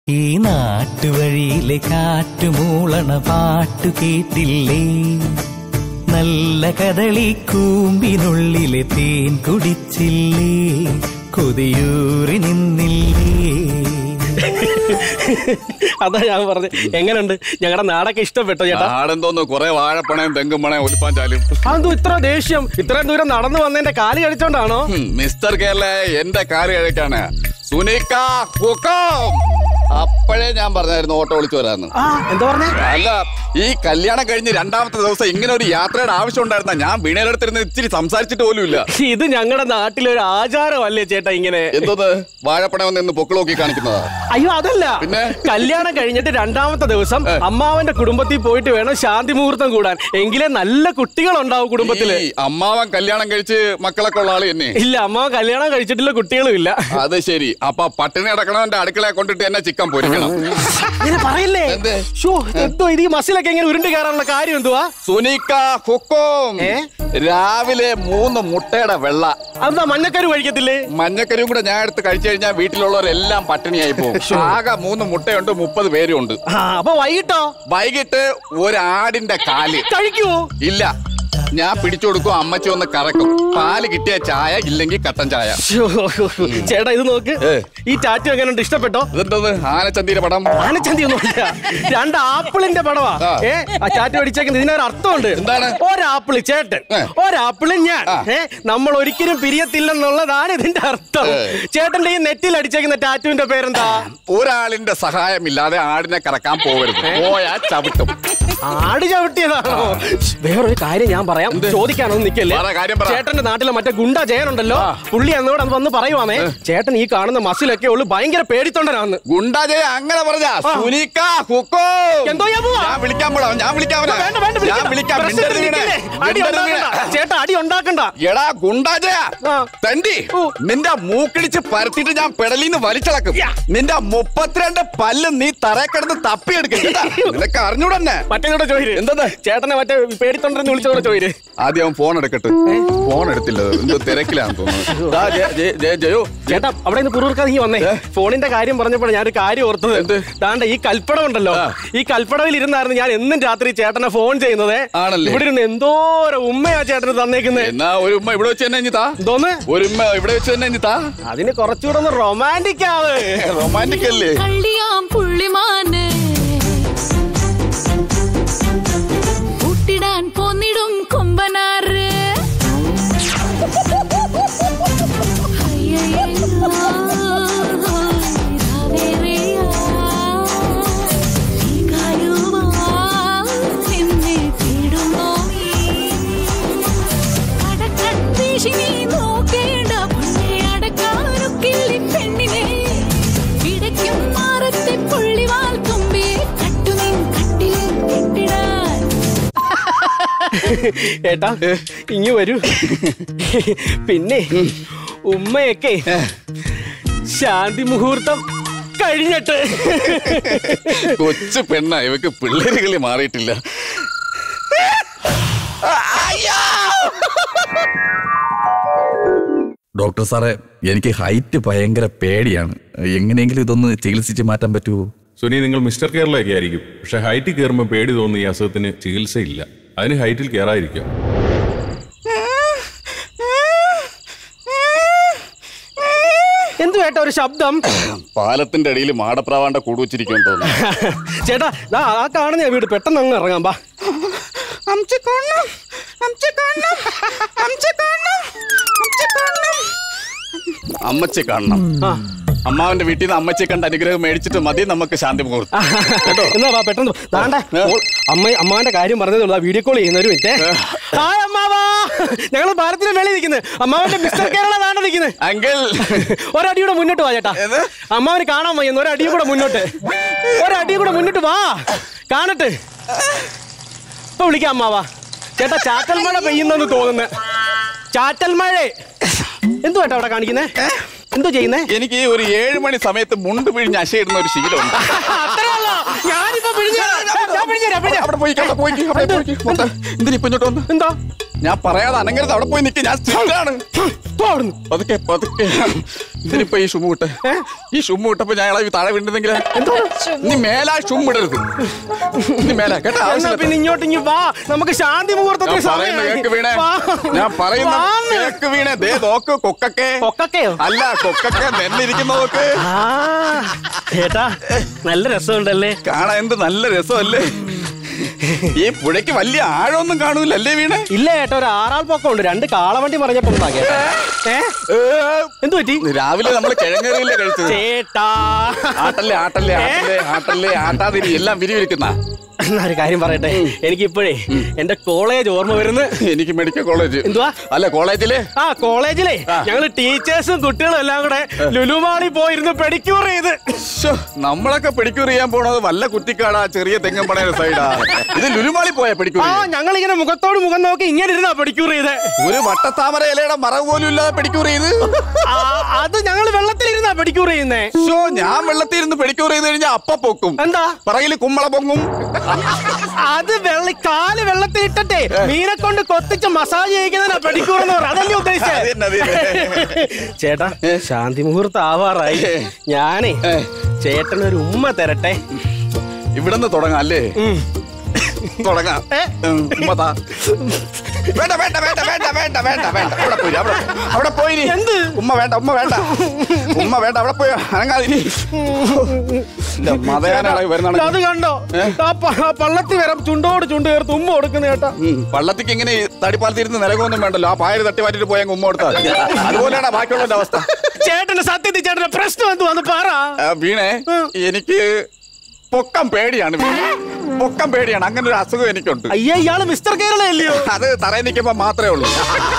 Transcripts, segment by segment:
ഈ നാട്ടുവഴിയിലെ കാറ്റുമൂളണ പാട്ടു കേട്ടില്ലേ നല്ല കദളി കൂമ്പിനുള്ളിലെ തേൻ കുടിച്ചില്ലേ കൊതിയൂറി നിന്നില്ലേ അതാ ഞാൻ പറഞ്ഞത് എങ്ങനെയുണ്ട് ഞങ്ങളുടെ നാടൊക്കെ ഇഷ്ടപ്പെട്ടോ ചേട്ടാ ആടെന്തോന്ന് കുറെ വാഴപ്പണയും തെങ്ങും പണയും ഒലിപ്പാൻ ചാലും അതെന്തോ ഇത്ര ദേഷ്യം ഇത്രയും ദൂരം നടന്നു വന്നതിന്റെ കാല് കഴിച്ചോണ്ടാണോ ഹും, മിസ്റ്റർ കേരള എന്റെ കാല് കഴിക്കാണ് സുനിക്ക ഹുക്കം. അപ്പോഴേ ഞാൻ പറഞ്ഞായിരുന്നു ഓട്ടോ വിളിച്ചു വരാന്ന് ആ എന്താ പറഞ്ഞേ അല്ല ഈ കല്യാണം കഴിഞ്ഞ് രണ്ടാമത്തെ ദിവസം ഇങ്ങനെ ഒരു യാത്രയുടെ ആവശ്യം ഉണ്ടായിരുന്ന ഞാൻ വീണയിലെടുത്തിരുന്ന് ഇച്ചിരി സംസാരിച്ചിട്ട് പോലും ഇല്ല ഇത് ഞങ്ങളുടെ നാട്ടിലെ ഒരു ആചാരമല്ലേ ചേട്ടാ ഇങ്ങനെ എന്തോന്ന് വാഴപ്പണം നിന്ന് പൊക്കിൾ നോക്കി കാണിക്കുന്നതാ അയ്യോ അതല്ല പിന്നെ? കല്യാണം കഴിഞ്ഞിട്ട് രണ്ടാമത്തെ ദിവസം അമ്മാവന്റെ കുടുംബത്തിൽ പോയിട്ട് വേണം ശാന്തി മുഹൂർത്തം കൂടാൻ എങ്കിലേ നല്ല കുട്ടികൾ ഉണ്ടാവും കുടുംബത്തില് ഈ അമ്മാവൻ കല്യാണം കഴിച്ച് മക്കളൊക്കെ ഉള്ള ആള് തന്നെ ഇല്ല അമ്മാവൻ കല്യാണം കഴിച്ചിട്ടില്ല കുട്ടികളും ഇല്ല അത് ശരി അപ്പൊ പട്ടിണി അടക്കണവന്റെ അടുക്കളയെ കൊണ്ടിട്ട് എന്നെ ചിക്കൻ പൊരിക്കണം ഇങ്ങനെ പറയല്ലേ എന്ത്? ഷോ എന്തോ ഇത് ഈ മസിലൊക്കെ ഇങ്ങനെ ഉരുണ്ട് കയറാനുള്ള കാര്യം എന്തുവാ സുനിക്ക ഹുക്കും ഏ? രാവിലെ മൂന്ന് മുട്ടയുടെ വെള്ള അതെന്താ മഞ്ഞക്കരു കഴിക്കത്തില്ലേ മഞ്ഞക്കരിയും കൂടെ ഞാൻ എടുത്ത് കഴിച്ചു കഴിഞ്ഞാൽ വീട്ടിലുള്ളവരെല്ലാം പട്ടിണിയായി പോകും ആകെ മൂന്ന് മുട്ടയുണ്ട് മുപ്പത് പേരും ഉണ്ട് ആ അപ്പൊ വൈകിട്ടോ വൈകിട്ട് ഒരു ആടിന്റെ കാല് കഴിക്കുവോ ഇല്ല ഞാൻ പിടിച്ചു കൊടുക്കും അമ്മച്ചി ഒന്ന് കറക്കും പാല് കിട്ടിയ ചായ ഇല്ലെങ്കിൽ കട്ടൻ ചായ ശ്ശോ, ചേട്ടാ ഇത് നോക്ക് ഏ. ഈ ടാറ്റു എങ്ങനെയുണ്ട് ഇഷ്ടപ്പെട്ടോ ഇതെന്തത് ആനച്ചന്തിയുടെ പടം ആനച്ചന്തി ഒന്നുമില്ല രണ്ട് ആപ്പിളിന്റെ പടവാ ആ. ഏ ആ ചാറ്റ് പഠിച്ചേക്കുന്നത് ഇതിനൊരു അർത്ഥമുണ്ട് എന്താണ്? ഒരാപ്പിള് ചേട്ടൻ ഏ. ഒരാപ്പിള് ഞാൻ ആ. ഏ നമ്മൾ ഒരിക്കലും പിരിയത്തില്ലെന്നുള്ളതാണ് ഇതിന്റെ അർത്ഥം ഏ. ചേട്ടന്റെ ഈ നെറ്റിൽ അടിച്ചേക്കുന്ന ടാറ്റുവിന്റെ പേരെന്താ ഒരാളിന്റെ സഹായമില്ലാതെ ആടിനെ കറക്കാൻ പോകരുത് പോയാ ചവിട്ടും ആട് ചവിട്ടിയതാണോ വേറൊരു കാര്യം ഞാൻ പറയാം ചോദിക്കാനൊന്നും നിക്കല്ലേ പറ, കാര്യം പറ. ചേട്ടന്റെ നാട്ടിലെ മറ്റേ ഗുണ്ട ജയനുണ്ടല്ലോ പുള്ളി എന്നോട് അത് വന്ന് പറയുവാണേ ചേട്ടൻ ഈ കാണുന്ന മസിലൊക്കെ ഉള്ളു ഭയങ്കര പേടിത്തൊണ്ടനാന്ന് ഗുണ്ടാജയ അങ്ങനെ പറഞ്ഞ സുനിക്ക ഹുക്കോ എന്തോ ഞാൻ പോവാ? ഞാൻ വിളിക്കാൻ പോടാ ഞാൻ വിളിക്കാൻ അവനെ. വേണ്ട വേണ്ട ഞാൻ വിളിക്കണ്ട. വിളിക്കാം പ്രശ്നത്തിന് മിണ്ടരുത് ഇങ്ങനെ. നിൽക്കല്ലേ? അടി മിണ്ടരുത് ഉണ്ടാക്കണ്ട. ഇങ്ങനെ. ചേട്ടാ അടി ഉണ്ടാക്കണ്ട എടാ ഗുണ്ടാജയ ആ. തണ്ടി ഓ. നിന്റെ മൂക്കിടിച്ച് പരത്തിട്ട് ഞാൻ പെടലിന്ന് വലിച്ചളക്കും യാ. നിന്റെ മുപ്പത്തിരണ്ട് പല്ല് നീ തറേ കിടന്ന് തപ്പിയെടുക്കും കേട്ടാ? നിനക്ക് അറിഞ്ഞൂടന്നെ മറ്റേ ചോര് എന്തത്? ചേട്ടനെ മറ്റേ പേടിത്തൊണ്ടെന്ന് വിളിച്ചോടെ ചോര് ആദ്യം അവൻ ഫോൺ എടുക്കട്ടെ ഫോൺ എടുത്തില്ല എന്തോ തിരക്കിലാന്ന് തോന്നുന്നു ദാ, ജയ- ജയ- ജയ- ജയോ ചേട്ടാ അവിടെ നിന്ന് കുറുക്കാതെ നീ വന്നേ ഫോണിന്റെ കാര്യം പറഞ്ഞപ്പോൾ ഞാനൊരു കാര്യം ഓർത്തത് എന്ത്? ദാണ്ട ഈ കൽപ്പടം ഉണ്ടല്ലോ ആ. ഈ കൽപ്പടവിൽ ഇരുന്നായിരുന്നു ഞാൻ എന്നും രാത്രി ചേട്ടനെ ഫോൺ ചെയ്യുന്നത് ആണല്ലേ? ഇവിടെ ഇരുന്ന് എന്തോരം ഉമ്മയാ ചേട്ടന് തന്നേക്കുന്നത് എന്നാ ഒരു ഉമ്മ ഇവിടെ വെച്ച് തന്നെ ഇഞ്ഞി താ എന്തോന്ന് ഒരു ഉമ്മ ഇവിടെ വെച്ച് തന്നെ ഇഞ്ഞി താ അതിന് കുറച്ചുകൂടെ ഒന്ന് റൊമാൻറ്റിക് ആവ് റൊമാൻറ്റിക് അല്ലേ കള്ളിയാം പുള്ളിമാന് കൂട്ടിടാൻ പോന്നിടും കൊമ്പനാറ് അയ്യയ്യോ, രാവേറെയാ, ഈ കായുവാ, എന്നെ തേടുന്നോ നീ? അടക്കൺ വീശി നീ നോക്കേണ്ട പൊന്നെ അടക്കാനൊക്കില്ലി പെണ്ണിനെ ഇടയ്ക്കും മാറത്തെ പുള്ളിവാൽ തുമ്പി കട്ടുനിൻ കട്ടിലിൽ കെട്ടിടാൻ ഏട്ടാ ഇങ്ങു വരൂ പിന്നെ ഉമ്മയൊക്കെ ശാന്തി മുഹൂർത്തം കഴിഞ്ഞിട്ട് കൊച്ചു പെണ്ണ ഇവക്ക് പിള്ളേര് കളി മാറിയിട്ടില്ല ഡോക്ടർ സാറേ എനിക്ക് ഹൈറ്റ് ഭയങ്കര പേടിയാണ് എങ്ങനെയെങ്കിലും ഇതൊന്ന് ചികിത്സിച്ച് മാറ്റാൻ പറ്റുമോ സുനി നിങ്ങൾ മിസ്റ്റർ കേരളയൊക്കെ ആയിരിക്കും പക്ഷെ ഹൈറ്റിൽ കയറുമ്പോൾ പേടി തോന്നുന്ന ഈ അസുഖത്തിന് ചികിത്സയില്ല അതിന് ഹൈറ്റിൽ കയറാതിരിക്കുക എന്തു ഏട്ടാ ഒരു ശബ്ദം പാലത്തിന്റെ അടിയിൽ മാടപ്രാവാണ്ട കൂട് വെച്ചിരിക്കുമെന്ന് തോന്നുന്നു ചേട്ടാ ദാ ആ കാണുന്ന വീട് പെട്ടെന്ന് അങ്ങ് ഇറങ്ങാം ബാ അമ്മച്ചി കാണണം ആ. അമ്മാവന്റെ വീട്ടിൽ നിന്ന് അമ്മച്ചിയെ കണ്ട് അനുഗ്രഹം മേടിച്ചിട്ട് മതി നമുക്ക് ശാന്തി മുഹൂർത്തം എന്നാ വാ പെട്ടെന്ന് താണ്ട അമ്മ അമ്മാന്റെ കാര്യം പറഞ്ഞതുള്ളൂ ആ വീഡിയോ കോൾ ചെയ്യുന്ന ഒരു മിനിറ്റ് ഹായ് അമ്മാവാ ഞങ്ങൾ ഭാരത്തിന്റെ മേളിൽ നിൽക്കുന്നത് അമ്മാവന്റെ മിസ്റ്റർ കേരള താണ്ട നിൽക്കുന്നത് അങ്കിൾ ഒരടിയൂടെ മുന്നോട്ട് വാ ചേട്ടാ ഏത്? അമ്മാവന് കാണാൻ വയ്യുന്നു ഒരടിയും കൂടെ മുന്നോട്ട് ഒരടിയും കൂടെ മുന്നോട്ട് വാ കാണട്ടെ ഇപ്പൊ വിളിക്കാം അമ്മാവാ ചേട്ടാ ചാറ്റൽ മഴ പെയ്യുന്നെന്ന് തോന്നുന്നു ചാറ്റൽ മഴ എന്തോ ഏട്ടാ അവിടെ കാണിക്കുന്നേ എന്തോ ചെയ്യുന്നേ എനിക്ക് ഈ ഒരു ഏഴ് മണി സമയത്ത് മുണ്ട് പിഴിഞ്ഞ് അശയിടുന്ന ഒരു ശീലമുണ്ട് അത്രയല്ലോ ഞാനിപ്പോ പിഴിഞ്ഞു തരാം. ഞാൻ പിഴിഞ്ഞു തരാം, പിഴിഞ്ഞു തരാം. അവിടെ പോയി അവിടെ പോയി അവിടെ പോയി മൊത്തം എന്തിനാ ഇപ്പൊ ഇങ്ങോട്ട് വന്ന് എന്താ ഞാൻ പറയാതെ അനങ്ങരുത് അവിടെ പോയി നിൽക്ക് ഞാൻ സ്ട്രിക്റ്റാണ് പോ അവിടുന്ന്. പതുക്കെ പതുക്കെ ഇതിനിപ്പോ ഈ ഷുമ്മ വിട്ടെ ഈ ഷുമ്മ വിട്ടപ്പോ ഞാൻ ഇളവി താഴെ വീണ്ടെങ്കിൽ നീ മേലാ ഷും ഇടരുത് നീ മേലാ കേട്ടോ എന്നാ ആവശ്യമില്ല പിന്നെ ഇങ്ങോട്ട് ഇങ്ങ് വാ നമുക്ക് ശാന്തി മുഹൂർത്തത്തിന് ഞാൻ പറയുന്ന സമയമായി. കേക്ക് വീണേ വാ. ഞാൻ പറയുന്ന വാന്ന്. കേക്ക് വീണേ ദേ നോക്ക് കൊക്കക്കെ കൊക്കക്കയോ അല്ല കൊക്കക്കെ നെല്ലിരിക്കുന്ന നോക്ക് ആ ചേട്ടാ നല്ല രസമുണ്ടല്ലേ കാണാൻ എന്ത് നല്ല രസമല്ലേ ഈ പുഴയ്ക്ക് വലിയ ആഴമൊന്നും കാണൂലല്ലേ വീണേ ഇല്ല ചേട്ടാ ഒരു ആറാൾ പൊക്കമുണ്ട് രണ്ട് കാളവണ്ടി മറിഞ്ഞപ്പോണ്ടാ കേട്ടാ ഏ എന്തു പറ്റി രാവിലെ നമ്മൾ കിഴങ്ങറിയില്ലേ കഴിച്ചത് ചേട്ടാ ആട്ടല്ലേ ആട്ടല്ലേ ആട്ടല്ലേ ആട്ടല്ലേ ആട്ടാതിരി എല്ലാം വിരിവിരിക്കുന്ന എന്നാ ഒരു കാര്യം പറയട്ടെ എനിക്ക് ഇപ്പോഴേ എന്റെ കോളേജ് ഓർമ്മ വരുന്നു എനിക്ക് മെഡിക്കൽ കോളേജ് എന്തുവാ? അല്ല കോളേജില് ആ കോളേജിലെ ആ. ഞങ്ങള് ടീച്ചേഴ്സും കുട്ടികളും എല്ലാം കൂടെ ലുലുമാളി പോയിരുന്ന് പെഡിക്യൂർ ചെയ്ത് ശ്ശോ, നമ്മളൊക്കെ പെഡിക്യൂർ ചെയ്യാൻ പോണത് വല്ല കുറ്റിക്കാടാ ചെറിയ തെങ്ങൻ പണയുടെ സൈഡാ ഇത് ലുലുമാളി പോയാ പെഡിക്യൂർ ആ ഞങ്ങൾ ഇങ്ങനെ മുഖത്തോട് മുഖം നോക്കി ഇങ്ങനെ ഇരുന്നാ പെഡിക്യൂർ ചെയ്ത് ഒരു വട്ടത്താമര ഇലയുടെ മറവ് പോലും ഇല്ലാതെ പെഡിക്യൂർ ചെയ്ത് ആ, അത് ഞങ്ങൾ വെള്ളത്തിലിരുന്നാ പെഡിക്യൂർ ചെയ്യുന്നേ ഷോ ഞാൻ വെള്ളത്തിൽ ഇരുന്ന് പെഡിക്യൂർ ചെയ്ത് കഴിഞ്ഞാൽ അപ്പ പൊക്കും എന്താ പറയില് കുമ്മള പൊങ്ങും അത് വെള്ള കാല് വെള്ളത്തിൽ ഇട്ടിട്ടേ മീനെ കൊണ്ട് കൊത്തിച്ച് മസാജ് ചെയ്യിക്കുന്നതിനാ പെഡിക്യൂർ എന്ന് പറയുന്നത് അതല്ലേ അത് ഉദ്ദേശിച്ചത് തന്നെ, അത് തന്നെ. ചേട്ടാ ശാന്തി മുഹൂർത്തം ആവാറായി ഞാനേ ചേട്ടനൊരു ഉമ്മ തരട്ടെ ഇവിടുന്ന് തുടങ്ങാം അല്ലേ ഉം. തുടങ്ങാം ഏ? ഉം, ഉമ്മ താ. വേണ്ട വേണ്ട വേണ്ട വേണ്ട വേണ്ട വേണ്ട വേണ്ട അവിടെ പോയി അവിടെ പോയി. അവിടെ പോയി നീ. എന്ത്? ഉമ്മ വേണ്ട ഉമ്മ വേണ്ട ഉമ്മ വേണ്ട അവിടെ പോയി അനങ്ങാതിരി മതയാനാളായി അത് വരുന്നതാണ് കണ്ടോ ആ പ- ആ പള്ളത്തി വരെ ചുണ്ടോട് ചുണ്ട് ചേർത്ത് ഉമ്മ കൊടുക്കുന്ന ചേട്ടാ പള്ളത്തിക്ക് ഇങ്ങനെ ഈ തടിപ്പാലത്തിരുന്ന് നിലകൊന്നും വേണ്ടല്ലോ ആ പായൽ തട്ടി മാറ്റിട്ട് പോയാൽ ഉമ്മ കൊടുത്താൽ മതി. അതുപോലെയാണ് ബാക്കിയുള്ളവന്റെ അവസ്ഥ ചേട്ടന്റെ സത്യത്തിൽ ചേട്ടന്റെ പ്രശ്നം എന്തുവാന്ന് പറ ആ, വീണേ എനിക്ക് പൊക്കം പേടിയാണ് വീണേ. പൊക്കം പേടിയാണ് അങ്ങനെ ഒരു അസുഖം എനിക്കുണ്ട് അയ്യ ഇയാള് മിസ്റ്റർ കേരള അല്ലയോ അത് തറയിൽ നിൽക്കുമ്പോ മാത്രമേ ഉള്ളൂ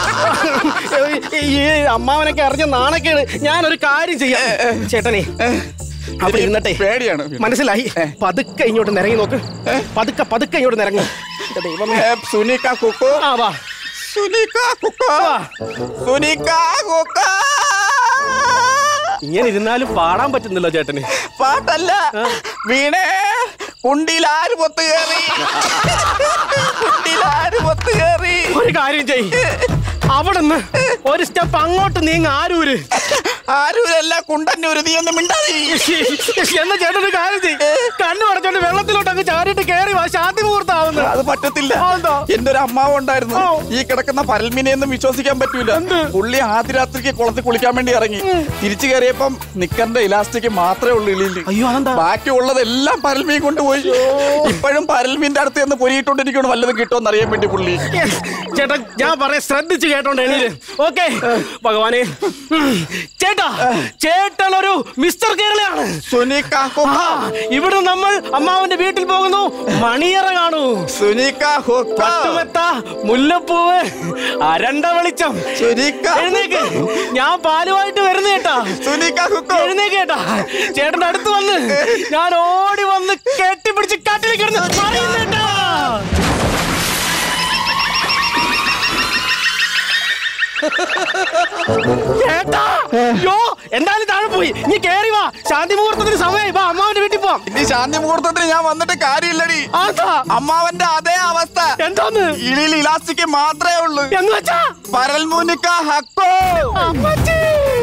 ഈ അമ്മാവനൊക്കെ അറിഞ്ഞ നാണക്കേട് ഞാനൊരു കാര്യം ചെയ്യാം ചേട്ടനെ അവിടെ ഇരുന്നട്ടെ പേടിയാണ് മനസ്സിലായി പതുക്കെ ഇങ്ങോട്ട് നിരങ്ങി നോക്ക് പതുക്കെ പതുക്കെ ഇങ്ങോട്ട് നിരങ്ങി എന്റെ ദൈവമേ ഏ, സുനിക്ക കുക്കു ആ വാ സുനിക്ക കുക്കു വാ. സുനിക്ക കുക്കു ഇങ്ങനെ ഇരുന്നാലും പാടാൻ പറ്റുന്നില്ല ചേട്ടന് പാട്ടല്ല വീണേ കുണ്ടിലാര് പൊത്ത് കയറി കുണ്ടിലാര് പൊത്ത് കയറി ഒരു കാര്യം ചെയ് അവിടുന്ന് ഒരു സ്റ്റെപ്പ് അങ്ങോട്ട് നീങ്ങ ആരൂര് ആരൂരല്ല കുണ്ടന്നൂര് നീ ഒന്നും മിണ്ടാതി എന്ന ചേട്ടൻ ഒരു കാര്യം ചെയ് കണ്ണു അടച്ചോണ്ട് വെള്ളത്തിലോട്ട് അങ്ങ് ചാടിയിട്ട് കയറി വാ ശാന്തി മുഹൂർത്താവുന്നു അത് പറ്റത്തില്ല ആ, എന്താ? എന്റെ ഒരു അമ്മാവ് ഉണ്ടായിരുന്നു ഓ. ഈ കിടക്കുന്ന പരൽമീനെയൊന്നും വിശ്വസിക്കാൻ പറ്റൂല എന്ത്? പുള്ളി ആദ്യ രാത്രിക്ക് കുളത്തിൽ കുളിക്കാൻ വേണ്ടി ഇറങ്ങി തിരിച്ചു കയറിയപ്പം നിക്കറിന്റെ ഇലാസ്റ്റിക് മാത്രമേ ഉള്ളൂ ഇളിയില് അയ്യോ അതെന്താ ബാക്കിയുള്ളതെല്ലാം പരൽമീൻ കൊണ്ടുപോയി ഇപ്പോഴും പരൽമീന്റെ അടുത്ത് നിന്ന് പൊരിയിട്ടോണ്ടിരിക്കണം വല്ലതും കിട്ടുമെന്ന് അറിയാൻ വേണ്ടി പുള്ളി ചേട്ടാ ഞാൻ പറയാം ശ്രദ്ധിച്ച് കേട്ടോണ്ട് എണീര് ഓക്കെ ഭഗവാനെ ഉം. ചേട്ടാ ചേട്ടൻ ഒരു മിസ്റ്റർ കേരളയാണ് സുനിക്ക ആ, ഹുക്ക. ഇവിടെ നമ്മൾ അമ്മാവന്റെ വീട്ടിൽ പോകുന്നു മണിയറ കാണൂ സുനിക്ക ഹുക്ക. പട്ടുമെത്ത മുല്ലപ്പൂവ് അരണ്ട വെളിച്ചം സുനിക്ക എഴുന്നേക്ക് ഞാൻ പാലുമായിട്ട് വരുന്ന കേട്ടാ സുനിക്ക ഹുക്ക. എഴുന്നേക്ക് കേട്ടാ ചേട്ടന്റെ അടുത്ത് വന്ന് ഞാൻ ഓടി വന്ന് കെട്ടിപ്പിടിച്ച് കാട്ടിൽ കിടന്ന് പറയുന്നേട്ടാ ചേട്ടാ യോ എന്തായാലും താഴെ പോയി നീ കേറി വാ ശാന്തി മുഹൂർത്തത്തിന് സമയമായി വാ അമ്മാവന്റെ വീട്ടിൽ പോവാം ഇനി ശാന്തി മുഹൂർത്തത്തിന് ഞാൻ വന്നിട്ട് കാര്യമില്ലടി ആതാ അമ്മാവന്റെ അതേ അവസ്ഥ എന്താന്ന് ഇളിയിൽ ഇലാസ്റ്റിക് മാത്രമേ ഉള്ളൂ എന്ന് വെച്ചാ പരൽമുനിക്ക ഹക്കോ അമ്മച്ചി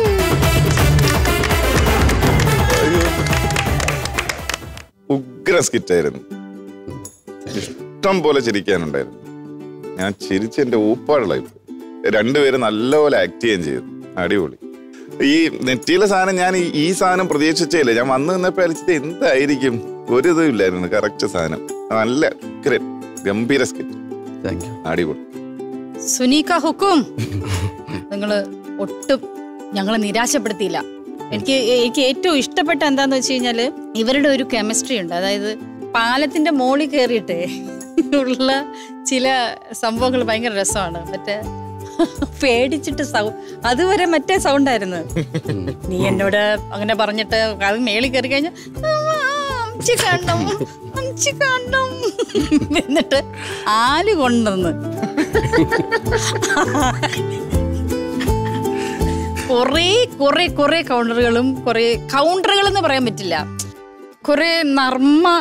ഉഗ്ര സ്കിറ്റായിരുന്നു ഇഷ്ടം പോലെ ചിരിക്കാനുണ്ടായിരുന്നു ഞാൻ ചിരിച്ച് എന്റെ ഊപ്പാടുള്ളായി പോയി. രണ്ടുപേരും നല്ലപോലെ ആക്ട് ചെയ്യുകയും ചെയ്തു അടിപൊളി ഈ നെറ്റിയിലെ സാധനം ഞാൻ ഈ- ഈ സാധനം പ്രതീക്ഷിച്ചേയില്ല ഞാൻ വന്നു നിന്നപ്പോ അലിച്ചത് എന്തായിരിക്കും ഒരു ഇതും ഇല്ലായിരുന്നു കറക്റ്റ് സാധനം നല്ല ഉഗ്രൻ ഗംഭീര സ്കിറ്റ് അടിപൊളി സുനീക ഹുക്കും നിങ്ങൾ ഒട്ടും ഞങ്ങളെ നിരാശപ്പെടുത്തിയില്ല എനിക്ക് എനിക്ക് ഏറ്റവും ഇഷ്ടപ്പെട്ട എന്താന്ന് വെച്ച് കഴിഞ്ഞാല് ഇവരുടെ ഒരു കെമിസ്ട്രി ഉണ്ട് അതായത് പാലത്തിന്റെ മോളിൽ കയറിയിട്ട് ഉള്ള ചില സംഭവങ്ങൾ ഭയങ്കര രസമാണ് മറ്റേ പേടിച്ചിട്ട് സൗ അതുവരെ മറ്റേ സൗണ്ടായിരുന്നു നീ എന്നോട് അങ്ങനെ പറഞ്ഞിട്ട് അത് മേളിൽ കയറി കഴിഞ്ഞാൽ അമ്മച്ചി കാണണം അമ്മച്ചി കാണണം എന്നിട്ട് ആല് കൊണ്ടുവന്ന് കുറേ കുറേ കുറേ കൗണ്ടറുകളും കുറേ കൗണ്ടറുകൾ എന്ന് പറയാൻ പറ്റില്ല കുറേ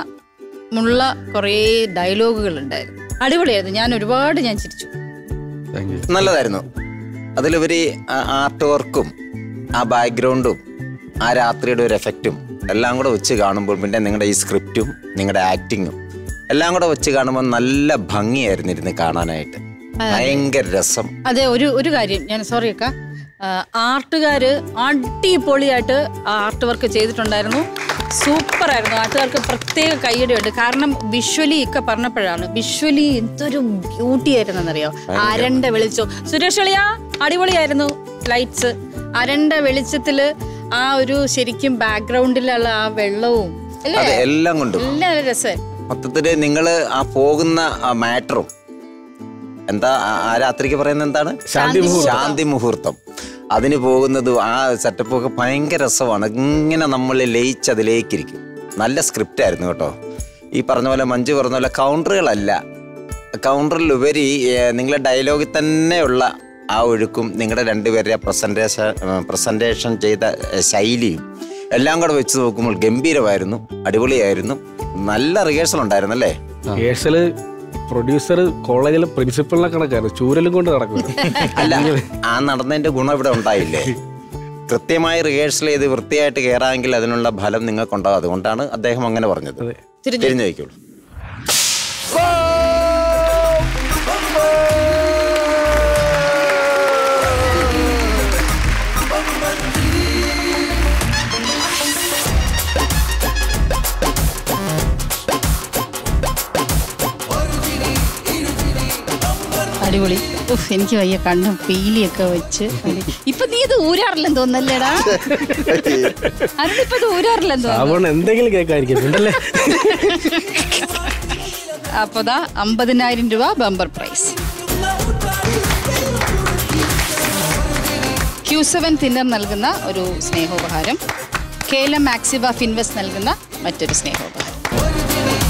നർമ്മമുള്ള കുറേ ഡയലോഗുകൾ ഉണ്ടായിരുന്നു അടിപൊളിയായിരുന്നു ഞാൻ ഒരുപാട് ഞാൻ ചിരിച്ചു നല്ലതായിരുന്നു അതിലുപരി ആർട്ട് വർക്കും ആ ബാക്ക്ഗ്രൗണ്ടും ആ രാത്രിയുടെ ഒരു എഫക്റ്റും എല്ലാം കൂടെ വെച്ച് കാണുമ്പോൾ പിന്നെ നിങ്ങളുടെ ഈ സ്ക്രിപ്റ്റും നിങ്ങളുടെ ആക്ടിങ്ങും എല്ലാം കൂടെ വെച്ച് കാണുമ്പോൾ നല്ല ഭംഗിയായിരുന്നു ഇരുന്ന് കാണാനായിട്ട് ഭയങ്കര രസം അതെ ഒരു ഒരു കാര്യം ഞാൻ സോറി അക്ക ആർട്ടുകാര് അടിപൊളിയായിട്ട് ആർട്ട് വർക്ക് ചെയ്തിട്ടുണ്ടായിരുന്നു സൂപ്പർ ആയിരുന്നു ആർട്ടുകാർക്ക് പ്രത്യേക കയ്യടിയുണ്ട് കാരണം വിഷ്വലി ഒക്കെ പറഞ്ഞപ്പോഴാണ് വിഷ്വലി എന്തൊരു ബ്യൂട്ടി ആയിരുന്നെന്നറിയോ അരണ്ട വെളിച്ചം സുരേഷ് എളിയ അടിപൊളിയായിരുന്നു ലൈറ്റ്സ് അരണ്ട വെളിച്ചത്തില് ആ ഒരു ശരിക്കും ബാക്ക്ഗ്രൗണ്ടിലുള്ള ആ വെള്ളവും അല്ലേ അതെ എല്ലാം കൊണ്ടും എല്ലാം നല്ല രസം മൊത്തത്തില് നിങ്ങൾ ആ പോകുന്ന ആ മാറ്ററും എന്താ ആ- ആ രാത്രിക്ക് പറയുന്നത് എന്താണ് ശാന്തി മുഹൂർത്തം. ശാന്തി മുഹൂർത്തം അതിന് പോകുന്നതും ആ സെറ്റപ്പും ഒക്കെ ഭയങ്കര രസമാണ് ഇങ്ങനെ നമ്മൾ ലയിച്ച് അതിലേക്കിരിക്കും നല്ല സ്ക്രിപ്റ്റ് ആയിരുന്നു കേട്ടോ ഈ പറഞ്ഞ പോലെ മഞ്ജു പറഞ്ഞ പോലെ കൗണ്ടറുകളല്ല കൗണ്ടറിലുപരി ഏഹ്, നിങ്ങളെ ഡയലോഗിൽ തന്നെയുള്ള ആ ഒഴുക്കും നിങ്ങളുടെ രണ്ടുപേരുടെ പ്രസൻറ്റേഷൻ പ്രസൻറ്റേഷൻ ചെയ്ത ഏഹ്, ശൈലിയും എല്ലാം കൂടെ വെച്ച് നോക്കുമ്പോൾ ഗംഭീരമായിരുന്നു അടിപൊളിയായിരുന്നു നല്ല റിഹേഴ്സൽ ഉണ്ടായിരുന്നു അല്ലേ കേസല് പ്രൊഡ്യൂസർ കോളേജിലെ പ്രിൻസിപ്പളിനെ കണക്കായിരുന്നു ചൂരലും കൊണ്ട് നടക്കും അല്ല ആ നടന്നതിന്റെ ഗുണം ഇവിടെ ഉണ്ടായില്ലേ കൃത്യമായി റിഹേഴ്സൽ ചെയ്ത് വൃത്തിയായിട്ട് കയറാമെങ്കിൽ അതിനുള്ള ഫലം നിങ്ങൾക്കുണ്ടാവും അതുകൊണ്ടാണ് അദ്ദേഹം അങ്ങനെ പറഞ്ഞത് തിരിഞ്ഞു. തിരിഞ്ഞു വയ്ക്കുള്ളൂ അടിപൊളി ഉഫ്, എനിക്ക് വയ്യ കണ്ണും പീലിയൊക്കെ വെച്ച് അടി- ഇപ്പൊ നീ ഇത് ഊരാറില്ലെന്ന് തോന്നല്ലേടാ അതിപ്പോ ഇത് ഊരാറില്ലെന്ന് തോന്നുന്നു അതുകൊണ്ട് എന്തെങ്കിലും കേൾക്കായിരിക്കും ഉണ്ടല്ലേ അപ്പൊ ദാ അമ്പതിനായിരം രൂപ bumper prize Q seven thinner നൽകുന്ന ഒരു സ്നേഹോപഹാരം കേലം മാക്സിബ ഫിൻവെസ്റ്റ് നൽകുന്ന മറ്റൊരു സ്നേഹോപഹാരം